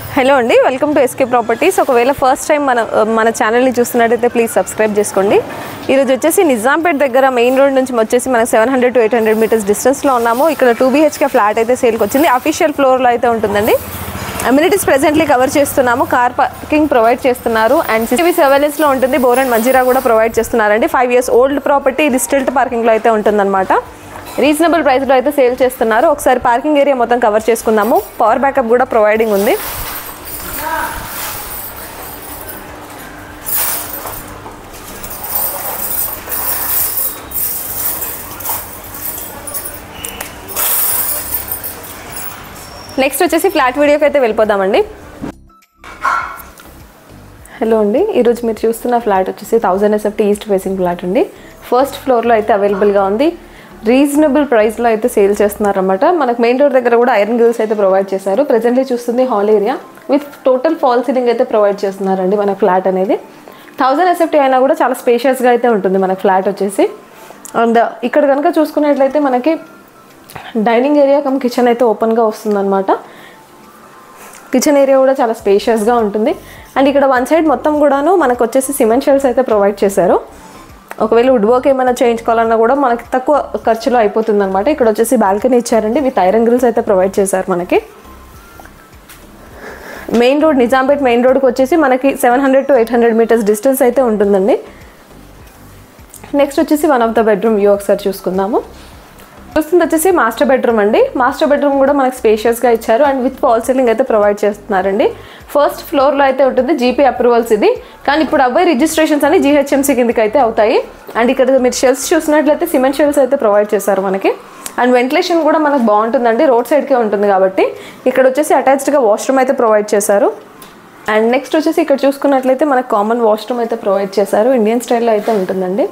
hello అండి welcome to SK properties ఒకవేళ first time మన మన ఛానల్ని చూస్తున్నట్టయితే ప్లీజ్ సబ్స్క్రైబ్ చేసుకోండి ఈరోజు వచ్చేసి నిజాంపేట్ దగ్గర మెయిన్ రోడ్ నుంచి వచ్చేసి మనకు seven hundred to eight hundred meters డిస్టెన్స్లో ఉన్నాము ఇక్కడ టూ బీహెచ్కే ఫ్లాట్ అయితే సేల్కి వచ్చింది అఫీషియల్ ఫ్లోర్లో అయితే ఉంటుందండి అమ్యూనిటీస్ ప్రెసెంట్లీ కవర్ చేస్తున్నాము కార్ పార్కింగ్ ప్రొవైడ్ చేస్తున్నారు అండ్ సిసివి సర్వేలెన్స్లో ఉంటుంది బోర్ అండ్ మంజీరా కూడా ప్రొవైడ్ చేస్తున్నారండి ఫైవ్ ఇయర్స్ ఓల్డ్ ప్రాపర్టీ ఇది స్టిల్ట్ పార్కింగ్లో అయితే ఉంటుందన్నమాట రీజనబుల్ ప్రైస్లో అయితే సేల్ చేస్తున్నారు ఒకసారి పార్కింగ్ ఏరియా మొత్తం కవర్ చేసుకుందాము పవర్ బ్యాకప్ కూడా ప్రొవైడింగ్ ఉంది నెక్స్ట్ వచ్చేసి ఫ్లాట్ వీడియోకి అయితే వెళ్ళిపోదామండి హలో అండి ఈరోజు మీరు చూస్తున్న ఫ్లాట్ వచ్చేసి thousand SFT east facing flat అండి ఫస్ట్ ఫ్లోర్లో అయితే అవైలబుల్గా ఉంది రీజనబుల్ ప్రైస్లో అయితే సేల్ చేస్తున్నారన్నమాట మనకు మెయిన్ రోడ్ దగ్గర కూడా ఐరన్ గ్రిల్స్ అయితే ప్రొవైడ్ చేశారు ప్రజెంట్లీ చూస్తుంది hall area with total false ceiling అయితే ప్రొవైడ్ చేస్తున్నారండి మన ఫ్లాట్ అనేది థౌజండ్ ఎస్ఎఫ్టీ అయినా కూడా చాలా స్పేషియస్గా అయితే ఉంటుంది మన ఫ్లాట్ వచ్చేసి అండ్ ఇక్కడ కనుక చూసుకున్నట్లయితే మనకి డైనింగ్ ఏరియా కమ్ కిచెన్ అయితే ఓపెన్గా వస్తుందన్నమాట కిచెన్ ఏరియా కూడా చాలా స్పేషియస్గా ఉంటుంది అండ్ ఇక్కడ వన్ సైడ్ మొత్తం కూడాను మనకు వచ్చేసి సిమెంట్ షెల్స్ అయితే ప్రొవైడ్ చేశారు ఒకవేళ వుడ్ వర్క్ ఏమైనా చేయించుకోవాలన్నా కూడా మనకి తక్కువ ఖర్చులో అయిపోతుంది అనమాట ఇక్కడ వచ్చేసి బాల్కనీ ఇచ్చారండి విత్ ఐరన్ గ్రిల్స్ అయితే ప్రొవైడ్ చేశారు మనకి మెయిన్ రోడ్ నిజాంపేట్ మెయిన్ రోడ్కి వచ్చేసి మనకి seven hundred to eight hundred meters distance అయితే ఉంటుందండి నెక్స్ట్ వచ్చేసి one of the bedroom view ఒకసారి చూసుకుందాము చూస్తుంది వచ్చేసి మాస్టర్ బెడ్రూమ్ అండి మాస్టర్ బెడ్రూమ్ కూడా మనకి స్పేషియస్గా ఇచ్చారు అండ్ విత్ ఫాల్ సీలింగ్ అయితే ప్రొవైడ్ చేస్తున్నారండి ఫస్ట్ ఫ్లోర్లో అయితే ఉంటుంది జీపీ అప్రూవల్స్ ఇది కానీ ఇప్పుడు అబ్బాయి రిజిస్ట్రేషన్స్ అని జీహెచ్ఎంసీ కిందకి అయితే అవుతాయి అండ్ ఇక్కడ మీరు షెల్స్ చూసినట్లయితే సిమెంట్ షెల్స్ అయితే ప్రొవైడ్ చేశారు మనకి అండ్ వెంటిలేషన్ కూడా మనకు బాగుంటుందండి రోడ్ సైడ్కే ఉంటుంది కాబట్టి ఇక్కడ వచ్చేసి అటాచ్డ్గా వాష్రూమ్ అయితే ప్రొవైడ్ చేశారు అండ్ నెక్స్ట్ వచ్చేసి ఇక్కడ చూసుకున్నట్లయితే మనకు కామన్ వాష్రూమ్ అయితే ప్రొవైడ్ చేశారు ఇండియన్ స్టైల్లో అయితే ఉంటుందండి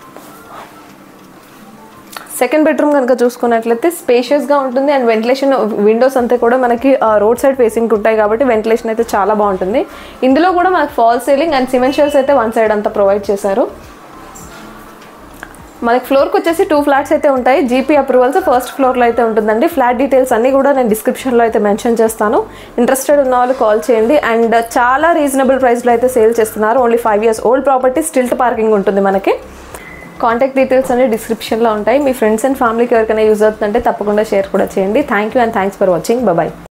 సెకండ్ బెడ్రూమ్ కనుక చూసుకున్నట్లయితే స్పేషియస్గా ఉంటుంది అండ్ వెంటిలేషన్ విండోస్ అంతా కూడా మనకి రోడ్ సైడ్ ఫేసింగ్ ఉంటాయి కాబట్టి వెంటిలేషన్ అయితే చాలా బాగుంటుంది ఇందులో కూడా మనకి fall ceiling and cement shells అయితే వన్ సైడ్ అంతా ప్రొవైడ్ చేశారు మనకి ఫ్లోర్కి వచ్చేసి టూ ఫ్లాట్స్ అయితే ఉంటాయి జీపీ అప్రూవల్స్ ఫస్ట్ ఫ్లోర్లో అయితే ఉంటుందండి ఫ్లాట్ డీటెయిల్స్ అన్నీ కూడా నేను డిస్క్రిప్షన్లో అయితే మెన్షన్ చేస్తాను ఇంట్రెస్టెడ్ ఉన్న వాళ్ళు కాల్ చేయండి అండ్ చాలా రీజనబుల్ ప్రైస్లో అయితే సేల్ చేస్తున్నారు only five years old property stilt parking ఉంటుంది మనకి కాంటాక్ట్ డీటెయిల్స్ అన్ని డిస్క్రిప్షన్లో ఉంటాయి మీ ఫ్రెండ్స్ అండ్ ఫ్యామిలీకి ఎవరికైనా యూజ్ అవుతుందంటే తప్పకుండా షేర్ కూడా చేయండి thank you and thanks for watching bye